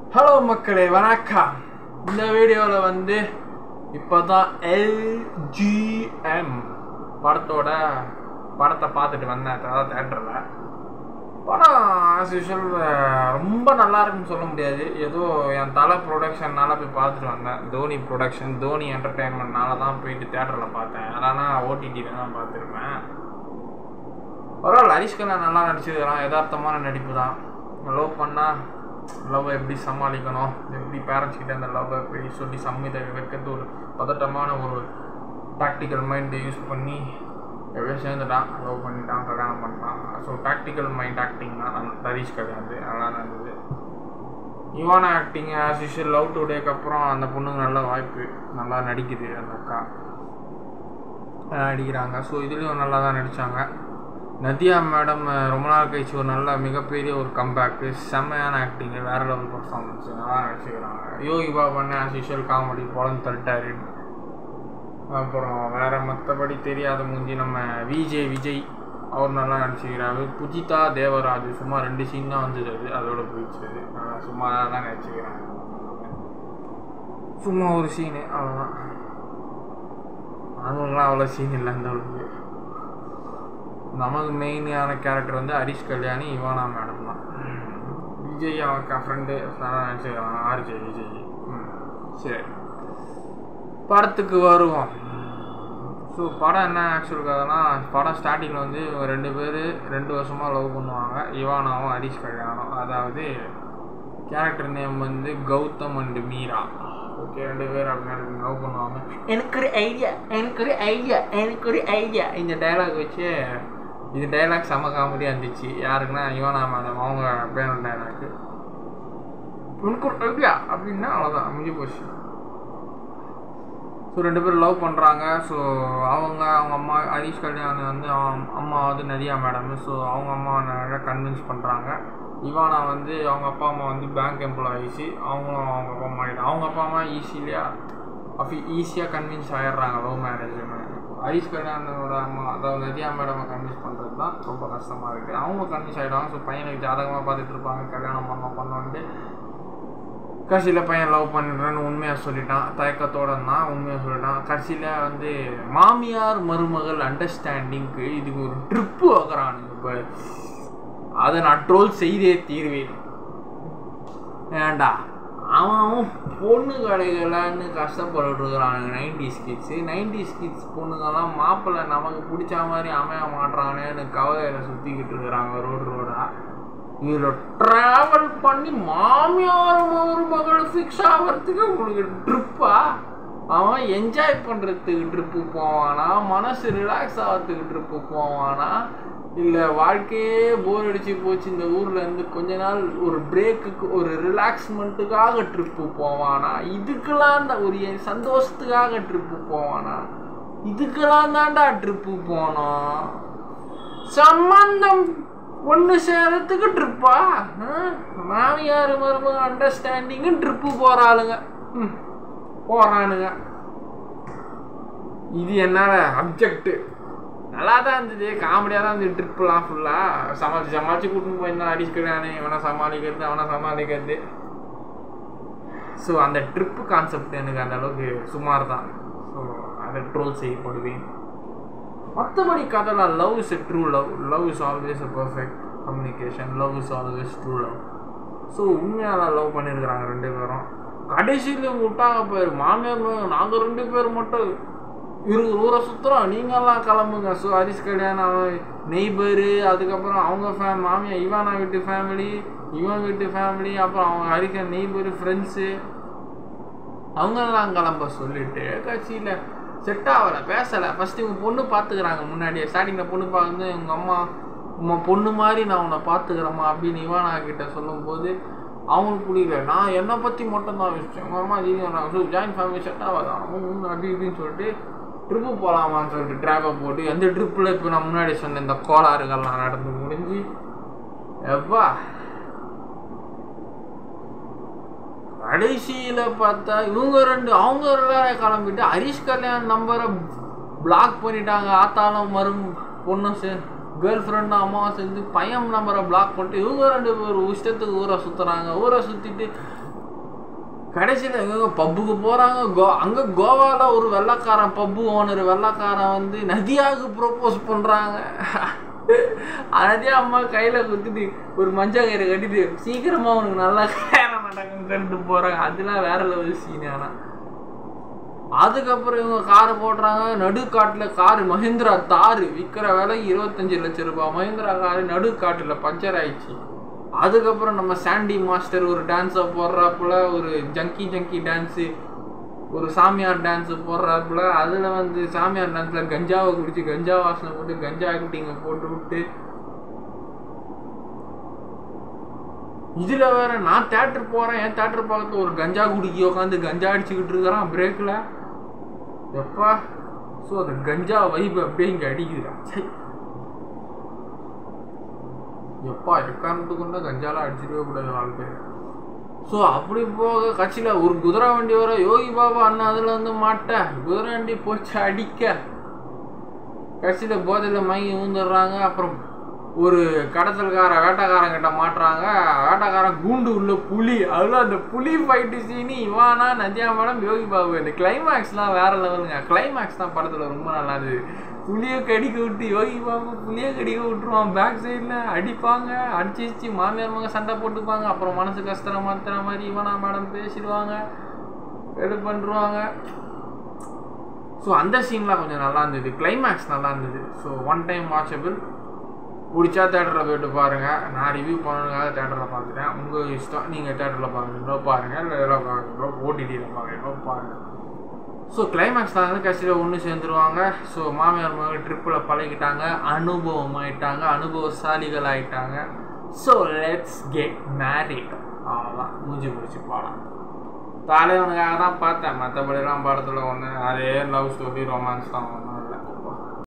hello மக்களே வணக்கம் இந்த வீடியோவில் வந்து இப்போ தான் எல்ஜிஎம் படத்தோட படத்தை பார்த்துட்டு வந்தேன் அதாவது தேட்டரில் படம் ஆஸ் யூஷுவல் ரொம்ப நல்லா இருக்குன்னு சொல்ல முடியாது ஏதோ என் தலை ப்ரொடக்ஷன்னால போய் பார்த்துட்டு வந்தேன் தோனி ப்ரொடக்ஷன் தோனி என்டர்டெயின்மெண்ட்னால தான் போயிட்டு தேட்டரில் பார்த்தேன் இல்லைனா ஓடிடியில் தான் பார்த்துருப்பேன் பரவாயில்ல ஹரிஷ்கலா நல்லா நடிச்சிருக்கிறான் யதார்த்தமான நடிப்பு தான் லவ் பண்ணால் லவ்வை எப்படி சமாளிக்கணும் எப்படி பேரண்ட்ஸ் கிட்ட அந்த லவ்வை எப்படி சொல்லி சம்மிதை வைக்கிறது ஒரு பதட்டமான ஒரு டாக்டிக்கல் மைண்டை யூஸ் பண்ணி எப்படியோ சேர்ந்துட்டான் லவ் பண்ணிட்டான் கல்யாணம் பண்ணிட்டான் ஸோ டாக்டிக்கல் மைண்ட் ஆக்டிங் தான் அந்த ஹரிஷ் கிடையாது நல்லா இருந்தது இவான ஆக்டிங் ஆஸ் யூஷுவல் லவ் டுடேக்கு அப்புறம் அந்த பொண்ணுக்கு நல்ல வாய்ப்பு நல்லா நடிக்குது அந்த அக்கா நடிக்கிறாங்க ஸோ இதுலேயும் நல்லா தான் நடித்தாங்க நதியா மேடம் ரொம்ப நாள் கழிச்சு ஒரு நல்ல மிகப்பெரிய ஒரு கம்பேக்கு செம்மையான ஆக்டிங்கு வேற லெவல் பர்ஃபார்மன்ஸ் நல்லா நடிச்சுக்கிறாங்க யோகி பாபண்ண ஆஸ் யூஷுவல் காமெடி பொழந்து தள்ளிட்டாரு அப்புறம் வேற மற்றபடி தெரியாத மூஞ்சி நம்ம விஜய் விஜய் அவர் நல்லா நடிச்சுக்கிறாரு புஜிதா தேவராஜ் சும்மா ரெண்டு சீன் தான் வந்தது அது அதோட போயிடுச்சு அது நல்லா சும்மா தான் நடிச்சுக்கிறாங்க சும்மா ஒரு சீனு அவ்வளோதான் அவங்களுக்குலாம் அவ்வளோ சீன் இல்லை அந்த அளவுக்கு நமக்கு மெயினான கேரக்டர் வந்து ஹரிஷ் கல்யாணி இவானா மேடம் தான் விஜய் அவன் ஃப்ரெண்டு நினச்சிக்கிறான் ஆர்ஜே விஜய் ம் சரி படத்துக்கு வருவோம் ஸோ படம் என்ன ஆக்சுவல் கதைனா படம் ஸ்டார்டிங்கில் வந்து இவங்க ரெண்டு பேர் ரெண்டு வருஷமாக லவ் பண்ணுவாங்க இவானாவும் ஹரிஷ் கல்யாணம் அதாவது கேரக்டர் நேம் வந்து கௌதம் அண்டு மீரா ஓகே ரெண்டு பேர் அப்படின்னு லவ் பண்ணுவாங்க எனக்கு ஒரு ஐடியா எனக்கு ஒரு ஐடியா எனக்கு ஒரு ஐடியா இந்த டைலாக் வச்சு இது டைலாக் செம காமெடியாக இருந்துச்சு யாருக்குன்னா இவனா மேடம் அவங்க பேர் டைலாக்கு உனக்கு ஒரு ஐடியா அப்படின்னா அவ்வளோதான் முடிஞ்சு போச்சு ஸோ ரெண்டு பேரும் லவ் பண்ணுறாங்க ஸோ அவங்க அவங்க அம்மா ஹரீஷ் கல்யாண் வந்து அவன் அம்மா வந்து நதியா மேடம் ஸோ அவங்க அம்மா நிறைய கன்வின்ஸ் பண்ணுறாங்க இவானா வந்து அவங்க அப்பா அம்மா வந்து பேங்க் எம்ப்ளாயிஸு அவங்களும் அவங்க அப்பா அம்மா ஆகிட்டு அவங்க அப்பா அம்மா ஈஸிலியாக அஃபி ஈஸியாக கன்வின்ஸ் ஆகிடுறாங்க லவ் மேரேஜ் ஹரீஷ் கல்யாணோட அம்மா அதாவது நதியா மேடமை கன்வின்ஸ் பண்ணுறது தான் ரொம்ப கஷ்டமாக இருக்குது அவங்க கன்வின்ஸ் ஆகிடுவாங்க ஸோ பையனுக்கு ஜாதகமாக பார்த்துட்டு இருப்பாங்க கல்யாணம் பண்ணோம் பண்ணோன்ட்டு கடைசியில் பையன் லவ் பண்ணுறேன்னு உண்மையாக சொல்லிட்டான் தயக்கத்தோட தான் உண்மையாக சொல்லிட்டான் கடைசியில் வந்து மாமியார் மருமகள் அண்டர்ஸ்டாண்டிங்க்கு இதுக்கு ஒரு ட்ரிப்பு வைக்கிறானுங்க இப்போ அதை நான் ட்ரோல் செய்தே தீர்வேன் ஏண்டா அவன் பொண்ணு கடைகளான்னு கஷ்டப்பட்டு இருக்கிறானுங்க நைன்டிஸ் கிட்ஸு நைன்டிஸ் கிட்ஸ் பொண்ணுங்கெல்லாம் மாப்பிள்ளை நமக்கு பிடிச்ச மாதிரி அமைய மாட்டுறானேன்னு கவலையில் சுற்றிக்கிட்டு இருக்கிறாங்க ரோடு ரோடாக இதில் ட்ராவல் பண்ணி மாமியார் ஒரு மகள் ஃபிக்ஸ் ஆகிறதுக்கு உங்களுக்கு ட்ரிப்பா அவன் என்ஜாய் பண்ணுறதுக்கு ட்ரிப்பு போவானா மனசு ரிலாக்ஸ் ஆகிறதுக்கு ட்ரிப்பு போவானா இல்லை வாழ்க்கையே போர் அடிச்சு போச்சு இந்த ஊரில் இருந்து கொஞ்ச நாள் ஒரு பிரேக்குக்கு ஒரு ரிலாக்ஸ்மெண்ட்டுக்காக ட்ரிப்பு போவானா இதுக்கெல்லாம் தான் ஒரு சந்தோஷத்துக்காக ட்ரிப்பு போவானா இதுக்கெல்லாம் தான்டா ட்ரிப்பு போனோம் சம்பந்தம் ஒன்று சேரத்துக்கு ட்ரிப்பா மாமியார் மருமக அண்டர்ஸ்டாண்டிங்கு ட்ரிப்பு போகிறாளுங்க ம் போகிறானுங்க இது என்னால் அப்ஜெக்ட்டு நல்லா தான் இருந்தது காமெடியாக தான் இருந்தது ட்ரிப்புலாம் ஃபுல்லாக சமாளிச்சு சமாளிச்சு கூட்டின்னு போயிருந்தான் அடிச்சுக்கிறானே இவனை சமாளிக்கிறது அவனை சமாளிக்கிறது ஸோ அந்த ட்ரிப்பு கான்செப்ட் எனக்கு அந்த அளவுக்கு சுமார் தான் ஸோ அதை ட்ரோல் செய்யப்படுவேன் மற்றபடி கதையில் love is a true love love is always a perfect communication love is always true love so உண்மையாக லவ் பண்ணியிருக்கிறாங்க ரெண்டு பேரும் கடைசியில் விட்டாங்க பேர் மாமியார் நாங்கள் ரெண்டு பேர் மட்டும் இருபது ஊரை சுற்றுறோம் நீங்கள்லாம் கிளம்புங்க ஸோ ஹரிஷ் கல்யாணம் நெய்பரு அதுக்கப்புறம் அவங்க ஃபேம் மாமியார் இவானா வீட்டு ஃபேமிலி இவன் வீட்டு ஃபேமிலி அப்புறம் அவங்க ஹரிக்க நெய்பரு ஃப்ரெண்ட்ஸு அவங்கெல்லாம் கிளம்ப சொல்லிட்டு கட்சியில் செட் ஆகலை பேசலை ஃபஸ்ட்டு இவங்க பொண்ணு பார்த்துக்கிறாங்க முன்னாடியே ஸ்டார்டிங்கில் பொண்ணு பார்த்து எங்கள் அம்மா உம்மா பொண்ணு மாதிரி நான் உன்னை பார்த்துக்கிறேம்மா அப்படின்னு இவானா கிட்ட சொல்லும்போது அவங்களுக்கு புரியல நான் என்னை பற்றி மட்டும்தான் விஷயம் எங்கள் அம்மா ஜீவி ஸோ ஜாயின்ட் ஃபேமிலி செட் ஆகாது அவங்க அப்படி இப்படின்னு சொல்லிட்டு ட்ரிப்பு போகலாமான்னு சொல்லிட்டு ட்ராப்பை போட்டு எந்த ட்ரிப்பில் இப்போ நான் முன்னாடி சொன்ன இந்த கோளாறுகள்லாம் நடந்து முடிஞ்சு எப்பா கடைசியில் பார்த்தா இவங்க ரெண்டு அவங்க எல்லாரும் கிளம்பிட்டு ஹரிஷ் கல்யாண் நம்பரை பிளாக் பண்ணிட்டாங்க ஆத்தாலும் மரும் பொண்ணும் சே கேர்ள் ஃப்ரெண்டும் அம்மாவும் சேர்ந்து பையன் நம்பரை பிளாக் பண்ணிட்டு இவங்க ரெண்டு பேர் இஷ்டத்துக்கு ஊரை சுற்றுறாங்க ஊரை சுற்றிட்டு கடைசியில் எங்க பப்புக்கு போகிறாங்க கோ அங்கே கோவாவில் ஒரு வெள்ளக்காரன் பப்பு ஓனர் வெள்ளக்காரன் வந்து நதியாவுக்கு ப்ரொப்போஸ் பண்ணுறாங்க நதியா அம்மா கையில் குத்திட்டு ஒரு மஞ்சள் கயிறை கட்டிட்டு சீக்கிரமாக உனக்கு நல்லா கல்யாணம் நடக்குன்னு சொல்லிட்டு போகிறாங்க அதெல்லாம் வேற லெவல் சீன் ஆனால் அதுக்கப்புறம் இவங்க காரை போடுறாங்க நடுக்காட்டில் காரு மஹிந்திரா தாரு விற்கிற விலை இருபத்தஞ்சு லட்சம் ரூபாய் மஹிந்திரா காரு நடுக்காட்டில் பஞ்சர் ஆயிடுச்சு அதுக்கப்புறம் நம்ம சாண்டி மாஸ்டர் ஒரு டான்ஸை போடுறாப்புல ஒரு ஜங்கி ஜங்கி டான்ஸு ஒரு சாமியார் டான்ஸு போடுறாப்புல அதில் வந்து சாமியார் டான்ஸில் கஞ்சாவை குடிச்சு கஞ்சா வாசனை போட்டு கஞ்சா ஆக்டிங்கை போட்டு விட்டு இதில் வேற நான் தேட்டர் போகிறேன் என் தேட்டர் பக்கத்தில் ஒரு கஞ்சா குடிக்கி உட்காந்து கஞ்சா அடிச்சுக்கிட்டு இருக்கிறான் பிரேக்கில் எப்பா ஸோ அந்த கஞ்சா வைப் அப்படியே இங்கே அடிக்குதுடா சை எப்பா எக்காரணத்து கொண்டா கஞ்சாலாம் அடிச்சிடவே கூடாது நாலு பேர் ஸோ அப்படி போக கட்சியில் ஒரு குதிரை வண்டி வர யோகி பாபா அண்ணா அதில் வந்து மாட்ட குதிரை வண்டி போச்சு அடிக்க கட்சியில் போதையில் மயங்கி ஊந்துடுறாங்க அப்புறம் ஒரு கடத்தல்கார வேட்டைக்காரன் கிட்ட மாட்டுறாங்க வேட்டைக்காரன் கூண்டு உள்ள புலி அதில் அந்த புலி ஃபைட்டு சீனி இவானா நதியா மேடம் யோகி பாபு இந்த கிளைமேக்ஸ்லாம் வேற லெவலுங்க கிளைமேக்ஸ் தான் படத்தில் ரொம்ப நல்லா இருந்தது புளியை கடிக்க விட்டு யோகி பாபு புளியை கடிக்க விட்டுருவான் பேக் சைடில் அடிப்பாங்க அடிச்சு அடிச்சு மாமியார் மக சண்டை போட்டுப்பாங்க அப்புறம் மனசு கஷ்டம் மாத்துற மாதிரி இவனா மேடம் பேசிடுவாங்க எடு பண்ணுருவாங்க ஸோ அந்த சீன்லாம் கொஞ்சம் நல்லா இருந்தது கிளைமேக்ஸ் நல்லா இருந்தது ஸோ ஒன் டைம் வாட்சபிள் பிடிச்சா தேட்டரில் போயிட்டு பாருங்கள் நான் ரிவ்யூ பண்ணணுக்காக தேட்டரில் பார்த்துட்டேன் உங்கள் இஷ்டம் நீங்கள் தேட்டரில் பார்க்குறீங்களோ பாருங்கள் இல்லை இதில் பார்க்குறீங்களோ ஓடிடியில் பார்க்குறீங்களோ பாருங்கள் ஸோ கிளைமேக்ஸ் தான் வந்து கட்சியில் ஒன்று சேர்ந்துருவாங்க ஸோ மாமியார் மகள் ட்ரிப்பில் பழகிட்டாங்க அனுபவம் ஆயிட்டாங்க அனுபவசாலிகள் ஆயிட்டாங்க ஸோ லெட்ஸ் கெட் மேரிட் அவ்வளோதான் மூஞ்சி பிடிச்சி பாடம் தலைவனுக்காக தான் பார்த்தேன் மற்றபடிலாம் படத்தில் ஒன்று அதே லவ் ஸ்டோரி ரொமான்ஸ் தான் ஒன்று